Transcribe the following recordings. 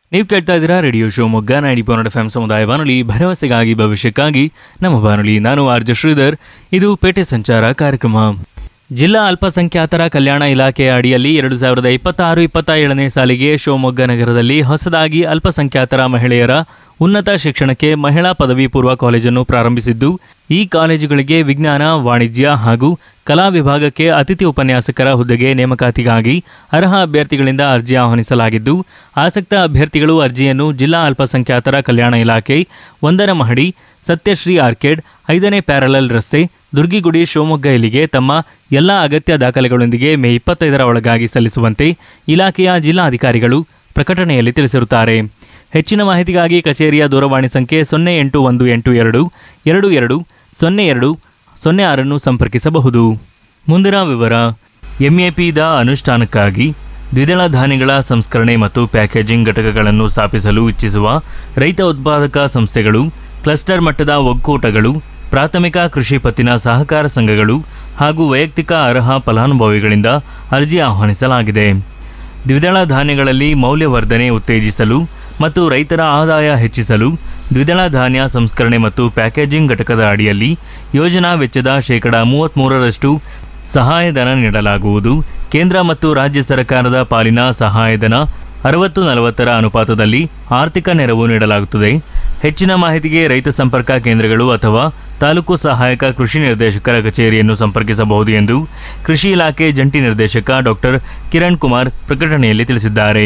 ನೀವು ಕೇಳ್ತಾ ಇದ್ದೀರಾ radio Shivamogga ninety point F M ಸಮುದಾಯ ಬಾನುಲಿ ಭರವಸೆಗಾಗಿ ಭವಿಷ್ಯಕ್ಕಾಗಿ ನಮ್ಮ ಬಾನುಲಿ ನಾನು ಆರ್ಜ ಶ್ರೀಧರ್ ಇದು ಪೇಟೆ ಸಂಚಾರ ಕಾರ್ಯಕ್ರಮ ಜಿಲ್ಲಾ ಅಲ್ಪಸಂಖ್ಯಾತರ ಕಲ್ಯಾಣ ಇಲಾಖೆಯ ಅಡಿಯಲ್ಲಿ ಎರಡು ಸಾವಿರದ ಇಪ್ಪತ್ತಾರು ಇಪ್ಪತ್ತ ಏಳನೇ ಸಾಲಿಗೆ ಶಿವಮೊಗ್ಗ ನಗರದಲ್ಲಿ ಹೊಸದಾಗಿ ಅಲ್ಪಸಂಖ್ಯಾತರ ಮಹಿಳೆಯರ ಉನ್ನತ ಶಿಕ್ಷಣಕ್ಕೆ ಮಹಿಳಾ ಪದವಿ ಪೂರ್ವ ಕಾಲೇಜನ್ನು ಪ್ರಾರಂಭಿಸಿದ್ದು ಈ ಕಾಲೇಜುಗಳಿಗೆ ವಿಜ್ಞಾನ ವಾಣಿಜ್ಯ ಹಾಗೂ ಕಲಾ ವಿಭಾಗಕ್ಕೆ ಅತಿಥಿ ಉಪನ್ಯಾಸಕರ ಹುದ್ದೆಗೆ ನೇಮಕಾತಿಗಾಗಿ ಅರ್ಹ ಅಭ್ಯರ್ಥಿಗಳಿಂದ ಅರ್ಜಿ ಆಹ್ವಾನಿಸಲಾಗಿದ್ದು ಆಸಕ್ತ ಅಭ್ಯರ್ಥಿಗಳು ಅರ್ಜಿಯನ್ನು ಜಿಲ್ಲಾ ಅಲ್ಪಸಂಖ್ಯಾತರ ಕಲ್ಯಾಣ ಇಲಾಖೆ ಒಂದರ ಮಹಡಿ ಸತ್ಯಶ್ರೀ ಆರ್ಕೇಡ್ ಐದನೇ ಪ್ಯಾರಲಲ್ ರಸ್ತೆ ದುರ್ಗಿಗುಡಿ ಶಿವಮೊಗ್ಗ ಇಲ್ಲಿಗೆ ತಮ್ಮ ಎಲ್ಲ ಅಗತ್ಯ ದಾಖಲೆಗಳೊಂದಿಗೆ ಮೇ ಇಪ್ಪತ್ತೈದರ ಒಳಗಾಗಿ ಸಲ್ಲಿಸುವಂತೆ ಇಲಾಖೆಯ ಜಿಲ್ಲಾಧಿಕಾರಿಗಳು ಪ್ರಕಟಣೆಯಲ್ಲಿ ತಿಳಿಸಿರುತ್ತಾರೆ ಹೆಚ್ಚಿನ ಮಾಹಿತಿಗಾಗಿ ಕಚೇರಿಯ ದೂರವಾಣಿ ಸಂಖ್ಯೆ ಸೊನ್ನೆ ಎಂಟು ಒಂದು ಎಂಟು ಎರಡು ಎರಡು ಎರಡು ಸೊನ್ನೆ ಎರಡು ಸೊನ್ನೆ ಆರನ್ನು ಸಂಪರ್ಕಿಸಬಹುದು ಮುಂದಿನ ವಿವರ ಎಂಎಪಿದ ಅನುಷ್ಠಾನಕ್ಕಾಗಿ ದ್ವಿದಳ ಧಾನ್ಯಗಳ ಸಂಸ್ಕರಣೆ ಮತ್ತು ಪ್ಯಾಕೇಜಿಂಗ್ ಘಟಕಗಳನ್ನು ಸ್ಥಾಪಿಸಲು ಇಚ್ಛಿಸುವ ರೈತ ಉತ್ಪಾದಕ ಸಂಸ್ಥೆಗಳು ಕ್ಲಸ್ಟರ್ ಮಟ್ಟದ ಒಕ್ಕೂಟಗಳು ಪ್ರಾಥಮಿಕ ಕೃಷಿ ಪತ್ತಿನ ಸಹಕಾರ ಸಂಘಗಳು ಹಾಗೂ ವೈಯಕ್ತಿಕ ಅರ್ಹ ಫಲಾನುಭವಿಗಳಿಂದ ಅರ್ಜಿ ಆಹ್ವಾನಿಸಲಾಗಿದೆ ದ್ವಿದಳ ಧಾನ್ಯಗಳಲ್ಲಿ ಮೌಲ್ಯವರ್ಧನೆ ಉತ್ತೇಜಿಸಲು ಮತ್ತು ರೈತರ ಆದಾಯ ಹೆಚ್ಚಿಸಲು ದ್ವಿದಳ ಧಾನ್ಯ ಸಂಸ್ಕರಣೆ ಮತ್ತು ಪ್ಯಾಕೇಜಿಂಗ್ ಘಟಕದ ಅಡಿಯಲ್ಲಿ ಯೋಜನಾ ವೆಚ್ಚದ ಶೇಕಡ ಮೂವತ್ತ್ಮೂರರಷ್ಟು ಸಹಾಯಧನ ನೀಡಲಾಗುವುದು ಕೇಂದ್ರ ಮತ್ತು ರಾಜ್ಯ ಸರ್ಕಾರದ ಪಾಲಿನ ಸಹಾಯಧನ ಅರವತ್ತು ನಲವತ್ತರ ಅನುಪಾತದಲ್ಲಿ ಆರ್ಥಿಕ ನೆರವು ನೀಡಲಾಗುತ್ತದೆ ಹೆಚ್ಚಿನ ಮಾಹಿತಿಗೆ ರೈತ ಸಂಪರ್ಕ ಕೇಂದ್ರಗಳು ಅಥವಾ ತಾಲೂಕು ಸಹಾಯಕ ಕೃಷಿ ನಿರ್ದೇಶಕರ ಕಚೇರಿಯನ್ನು ಸಂಪರ್ಕಿಸಬಹುದು ಎಂದು ಕೃಷಿ ಇಲಾಖೆ ಜಂಟಿ ನಿರ್ದೇಶಕ ಡಾಕ್ಟರ್ ಕಿರಣ್ ಕುಮಾರ್ ಪ್ರಕಟಣೆಯಲ್ಲಿ ತಿಳಿಸಿದ್ದಾರೆ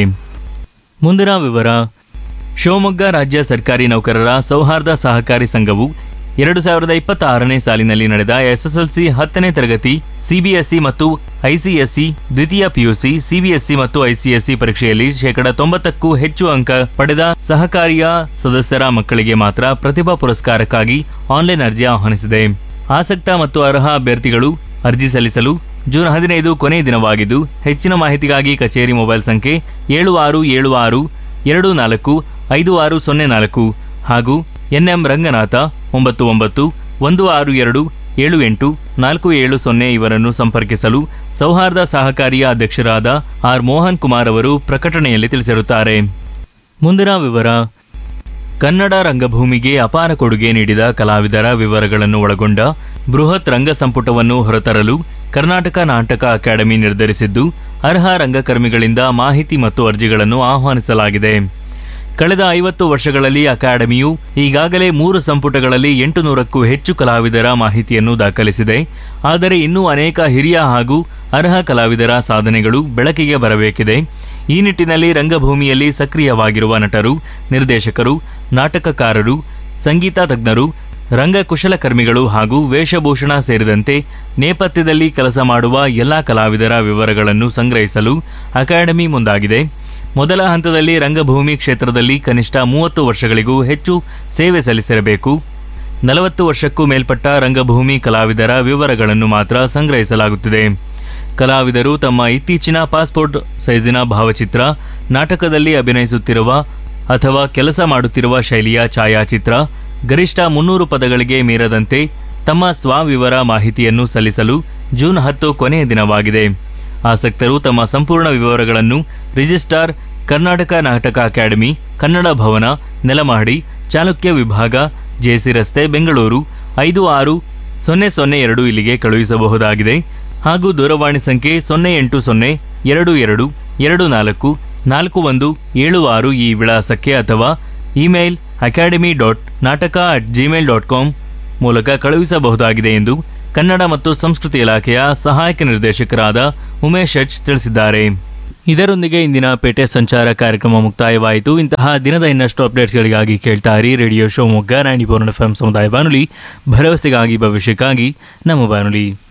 ಮುಂದಿನ ವಿವರ ಶಿವಮೊಗ್ಗ ರಾಜ್ಯ ಸರ್ಕಾರಿ ನೌಕರರ ಸೌಹಾರ್ದ ಸಹಕಾರಿ ಸಂಘವು ಎರಡು ಸಾವಿರದ ಇಪ್ಪತ್ತಾರನೇ ಸಾಲಿನಲ್ಲಿ ನಡೆದ ಎಸ್ಎಸ್ಎಲ್ಸಿ ಹತ್ತನೇ ತರಗತಿ ಸಿಬಿಎಸ್ಇ ಮತ್ತು ಐಸಿಎಸ್ಇ ದ್ವಿತೀಯ ಪಿಯುಸಿ ಸಿಬಿಎಸ್ಇ ಮತ್ತು ಐಸಿಎಸ್ಇ ಪರೀಕ್ಷೆಯಲ್ಲಿ ಶೇಕಡ ತೊಂಬತ್ತಕ್ಕೂ ಹೆಚ್ಚು ಅಂಕ ಪಡೆದ ಸಹಕಾರಿಯ ಸದಸ್ಯರ ಮಕ್ಕಳಿಗೆ ಮಾತ್ರ ಪ್ರತಿಭಾ ಪುರಸ್ಕಾರಕ್ಕಾಗಿ ಆನ್ಲೈನ್ ಅರ್ಜಿ ಆಹ್ವಾನಿಸಿದೆ ಆಸಕ್ತ ಮತ್ತು ಅರ್ಹ ಅಭ್ಯರ್ಥಿಗಳು ಅರ್ಜಿ ಸಲ್ಲಿಸಲು ಜೂನ್ ಹದಿನೈದು ಕೊನೆಯ ದಿನವಾಗಿದ್ದು ಹೆಚ್ಚಿನ ಮಾಹಿತಿಗಾಗಿ ಕಚೇರಿ ಮೊಬೈಲ್ ಸಂಖ್ಯೆ ಏಳು ಆರು ಏಳು ಆರು ಎರಡು ನಾಲ್ಕು ಐದು ಆರು ಸೊನ್ನೆ ನಾಲ್ಕು ಹಾಗೂ ಎನ್ಎಂ ರಂಗನಾಥ ಒಂಬತ್ತು ಒಂಬತ್ತು ಒಂದು ಆರು ಎರಡು ಏಳು ಎಂಟು ನಾಲ್ಕು ಏಳು ಸೊನ್ನೆ ಇವರನ್ನು ಸಂಪರ್ಕಿಸಲು ಸೌಹಾರ್ದ ಸಹಕಾರಿಯ ಅಧ್ಯಕ್ಷರಾದ ಆರ್ ಮೋಹನ್ ಕುಮಾರ್ ಅವರು ಪ್ರಕಟಣೆಯಲ್ಲಿ ತಿಳಿಸಿರುತ್ತಾರೆ ಮುಂದಿನ ವಿವರ ಕನ್ನಡ ರಂಗಭೂಮಿಗೆ ಅಪಾರ ಕೊಡುಗೆ ನೀಡಿದ ಕಲಾವಿದರ ವಿವರಗಳನ್ನು ಒಳಗೊಂಡ ಬೃಹತ್ ರಂಗ ಸಂಪುಟವನ್ನು ಹೊರತರಲು ಕರ್ನಾಟಕ ನಾಟಕ ಅಕಾಡೆಮಿ ನಿರ್ಧರಿಸಿದ್ದು ಅರ್ಹ ರಂಗಕರ್ಮಿಗಳಿಂದ ಮಾಹಿತಿ ಮತ್ತು ಅರ್ಜಿಗಳನ್ನು ಆಹ್ವಾನಿಸಲಾಗಿದೆ ಕಳೆದ ಐವತ್ತು ವರ್ಷಗಳಲ್ಲಿ ಅಕಾಡೆಮಿಯು ಈಗಾಗಲೇ ಮೂರು ಸಂಪುಟಗಳಲ್ಲಿ ಎಂಟು ನೂರಕ್ಕೂ ಹೆಚ್ಚು ಕಲಾವಿದರ ಮಾಹಿತಿಯನ್ನು ದಾಖಲಿಸಿದೆ ಆದರೆ ಇನ್ನೂ ಅನೇಕ ಹಿರಿಯ ಹಾಗೂ ಅರ್ಹ ಕಲಾವಿದರ ಸಾಧನೆಗಳು ಬೆಳಕಿಗೆ ಬರಬೇಕಿದೆ ಈ ನಿಟ್ಟಿನಲ್ಲಿ ರಂಗಭೂಮಿಯಲ್ಲಿ ಸಕ್ರಿಯವಾಗಿರುವ ನಟರು ನಿರ್ದೇಶಕರು ನಾಟಕಕಾರರು ಸಂಗೀತ ತಜ್ಞರು ರಂಗ ಕುಶಲಕರ್ಮಿಗಳು ಹಾಗೂ ವೇಷಭೂಷಣ ಸೇರಿದಂತೆ ನೇಪಥ್ಯದಲ್ಲಿ ಕೆಲಸ ಮಾಡುವ ಎಲ್ಲ ಕಲಾವಿದರ ವಿವರಗಳನ್ನು ಸಂಗ್ರಹಿಸಲು ಅಕಾಡೆಮಿ ಮುಂದಾಗಿದೆ ಮೊದಲ ಹಂತದಲ್ಲಿ ರಂಗಭೂಮಿ ಕ್ಷೇತ್ರದಲ್ಲಿ ಕನಿಷ್ಠ ಮೂವತ್ತು ವರ್ಷಗಳಿಗೂ ಹೆಚ್ಚು ಸೇವೆ ಸಲ್ಲಿಸಿರಬೇಕು ನಲವತ್ತು ವರ್ಷಕ್ಕೂ ಮೇಲ್ಪಟ್ಟ ರಂಗಭೂಮಿ ಕಲಾವಿದರ ವಿವರಗಳನ್ನು ಮಾತ್ರ ಸಂಗ್ರಹಿಸಲಾಗುತ್ತಿದೆ ಕಲಾವಿದರು ತಮ್ಮ ಇತ್ತೀಚಿನ ಪಾಸ್ಪೋರ್ಟ್ ಸೈಜಿನ ಭಾವಚಿತ್ರ ನಾಟಕದಲ್ಲಿ ಅಭಿನಯಿಸುತ್ತಿರುವ ಅಥವಾ ಕೆಲಸ ಮಾಡುತ್ತಿರುವ ಶೈಲಿಯ ಛಾಯಾಚಿತ್ರ ಗರಿಷ್ಠ ಮುನ್ನೂರು ಪದಗಳಿಗೆ ಮೀರದಂತೆ ತಮ್ಮ ಸ್ವವಿವರ ಮಾಹಿತಿಯನ್ನು ಸಲ್ಲಿಸಲು ಜೂನ್ ಹತ್ತು ಕೊನೆಯ ದಿನವಾಗಿದೆ ಆಸಕ್ತರು ತಮ್ಮ ಸಂಪೂರ್ಣ ವಿವರಗಳನ್ನು ರಿಜಿಸ್ಟ್ರಾರ್ ಕರ್ನಾಟಕ ನಾಟಕ ಅಕಾಡೆಮಿ ಕನ್ನಡ ಭವನ ನೆಲಮಹಡಿ ಚಾಲುಕ್ಯ ವಿಭಾಗ ಜೆಸಿ ರಸ್ತೆ ಬೆಂಗಳೂರು ಐದು ಆರು ಸೊನ್ನೆ ಸೊನ್ನೆ ಎರಡು ಇಲ್ಲಿಗೆ ಕಳುಹಿಸಬಹುದಾಗಿದೆ ಹಾಗೂ ದೂರವಾಣಿ ಸಂಖ್ಯೆ ಸೊನ್ನೆ ಎಂಟು ಸೊನ್ನೆ ಎರಡು ಎರಡು ಎರಡು ನಾಲ್ಕು ನಾಲ್ಕು ಒಂದು ಏಳು ಆರು ಈ ವಿಳಾಸಕ್ಕೆ ಅಥವಾ email academy dot nataka at gmail dot com ಮೂಲಕ ಕಳುಹಿಸಬಹುದಾಗಿದೆ ಎಂದು ಕನ್ನಡ ಮತ್ತು ಸಂಸ್ಕೃತಿ ಇಲಾಖೆಯ ಸಹಾಯಕ ನಿರ್ದೇಶಕರಾದ ಉಮೇಶ್ ಎಚ್ ತಿಳಿಸಿದ್ದಾರೆ ಇದರೊಂದಿಗೆ ಇಂದಿನ ಪೇಟೆ ಸಂಚಾರ ಕಾರ್ಯಕ್ರಮ ಮುಕ್ತಾಯವಾಯಿತು ಇಂತಹ ದಿನದ ಇನ್ನಷ್ಟು ಅಪ್ಡೇಟ್ಸ್ಗಳಿಗಾಗಿ ಕೇಳ್ತಾ ಇರಿ radio Shivamogga ninety four F M ಸಮುದಾಯ ಬಾನುಲಿ ಭರವಸೆಗಾಗಿ ಭವಿಷ್ಯಕ್ಕಾಗಿ ನಮ್ಮ ಬಾನುಲಿ